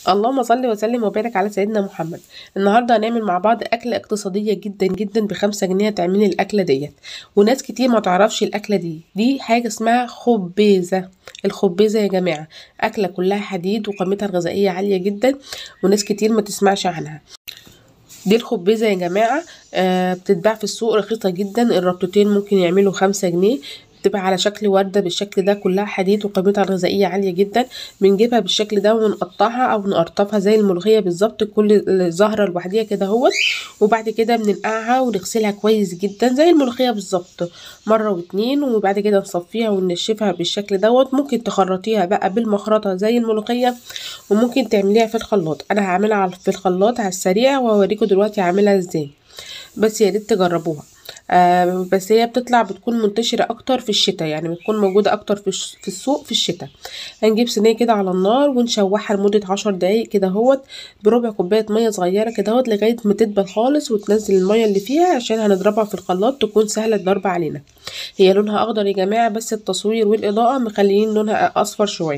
اللهم صل وسلم وبارك على سيدنا محمد النهارده هنعمل مع بعض اكله اقتصاديه جدا جدا بخمسة جنيه تعملي الاكله ديت وناس كتير ما تعرفش الاكله دي دي حاجه اسمها خبيزه الخبيزه يا جماعه اكله كلها حديد وقيمتها الغذائيه عاليه جدا وناس كتير ما تسمعش عنها دي الخبيزة يا جماعة آه بتتباع في السوق رخيصة جدا الربطتين ممكن يعملوا خمسة جنيه بتبقى على شكل وردة بالشكل ده كلها حديد وقيمتها الغذائية عالية جدا بنجيبها بالشكل ده ونقطعها او نقرطفها زي الملوخية بالظبط كل زهرة لوحديها كده اهوت وبعد كده بننقعها ونغسلها كويس جدا زي الملوخية بالظبط مرة واتنين وبعد كده نصفيها وننشفها بالشكل دوت ممكن تخرطيها بقى بالمخرطة زي الملوخية وممكن تعمليها في الخلاط انا هعملها في الخلاط على السريع وهوريكم دلوقتي هعملها ازاي بس يا ريت تجربوها آه بس هي بتطلع بتكون منتشرة اكتر في الشتاء يعني بتكون موجودة اكتر في, في السوق في الشتاء هنجيب صينية كده على النار ونشوحها لمدة عشر دقايق كده اهوت بربع كوباية مية صغيرة كده اهوت لغاية ما تدبل خالص وتنزل المية اللي فيها عشان هنضربها في الخلاط تكون سهلة الضرب علينا هي لونها اخضر يا جماعة بس التصوير والاضاءة مخليين لونها اصفر شوية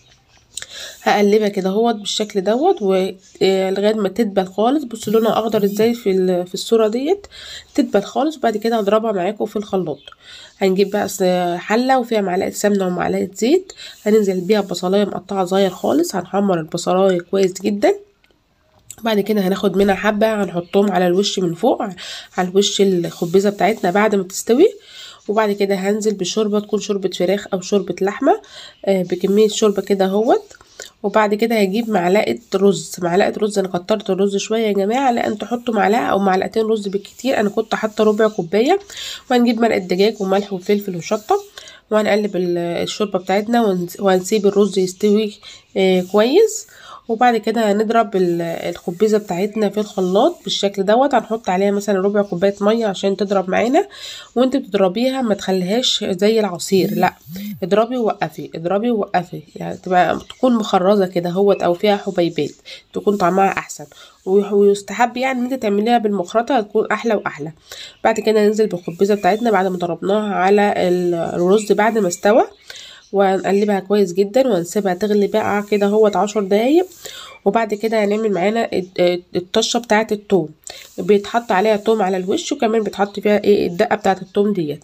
هقلبها كده اهوت بالشكل دوت ولغايه ما تدبل خالص بصوا لونها اخضر ازاي في في الصوره ديت تدبل خالص وبعد كده هضربها معاكم في الخلاط هنجيب بقى حله وفيها معلقه سمنه ومعلقه زيت هننزل بيها بصلايه مقطعه صغير خالص هنحمر البصلايه كويس جدا بعد كده هناخد منها حبه هنحطهم على الوش من فوق على الوش الخبيزه بتاعتنا بعد ما تستوي وبعد كده هنزل بشوربه تكون شوربه فراخ او شوربه لحمه بكميه شوربه كده اهوت وبعد كده هجيب معلقه رز معلقه رز انا كترت الرز شويه يا جماعه لان تحطوا معلقه او معلقتين رز بالكتير انا كنت حاطه ربع كوبايه وهنجيب مرقه دجاج وملح وفلفل وشطه وهنقلب الشوربه بتاعتنا وهنسيب الرز يستوي كويس وبعد كده هنضرب الخبيزه بتاعتنا في الخلاط بالشكل دوت هنحط عليها مثلا ربع كوبايه ميه عشان تضرب معانا وانت بتضربيها ما تخليهاش زي العصير لا اضربي ووقفي اضربي ووقفي يعني تبقى تكون مخرزه كده اهوت او فيها حبيبات تكون طعمها احسن ويستحب يعني ان انت تعمليها بالمخرطه هتكون احلى واحلى بعد كده ننزل بالخبيزه بتاعتنا بعد ما ضربناها على الرز بعد ما استوى وهنقلبها كويس جدا وهنسيبها تغلي بقى كده اهوت عشر دقايق وبعد كده هنعمل معانا الطشه بتاعه التوم بيتحط عليها توم على الوش وكمان بيتحط فيها ايه الدقه بتاعه التوم ديت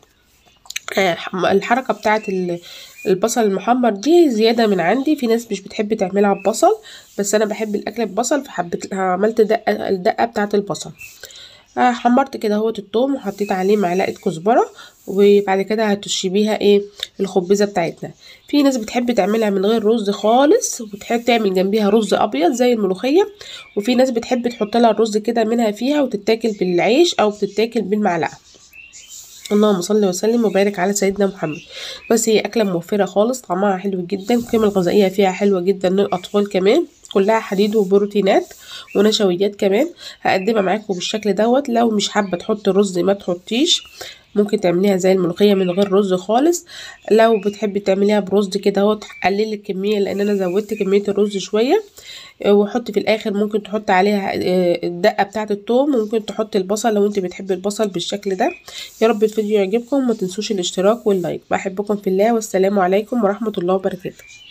الحركه بتاعه البصل المحمر دي زياده من عندي في ناس مش بتحب تعملها ببصل بس انا بحب الاكل ببصل فحبيت عملت دقه الدقه بتاعه البصل حمرت كده اهوت التوم وحطيت عليه معلقه كزبره وبعد كده هتشي بيها ايه الخبيزه بتاعتنا في ناس بتحب تعملها من غير رز خالص وبتحب تعمل جنبيها رز ابيض زي الملوخيه وفي ناس بتحب تحط لها الرز كده منها فيها وتتاكل بالعيش او بتتاكل بالمعلقه اللهم صل وسلم وبارك على سيدنا محمد بس هي اكله موفره خالص طعمها حلو جدا القيمه الغذائيه فيها حلوه جدا للاطفال كمان كلها حديد وبروتينات ونشويات كمان هقدمها معاكم بالشكل دوت لو مش حابه تحطي رز ما تحطيش ممكن تعمليها زي الملوخيه من غير رز خالص لو بتحبي تعمليها برز كده اهو تقللي الكميه لان انا زودت كميه الرز شويه وحطي في الاخر ممكن تحطي عليها الدقه بتاعه الثوم وممكن تحطي البصل لو انت بتحبي البصل بالشكل ده يا رب الفيديو يعجبكم وما تنسوش الاشتراك واللايك بحبكم في الله والسلام عليكم ورحمه الله وبركاته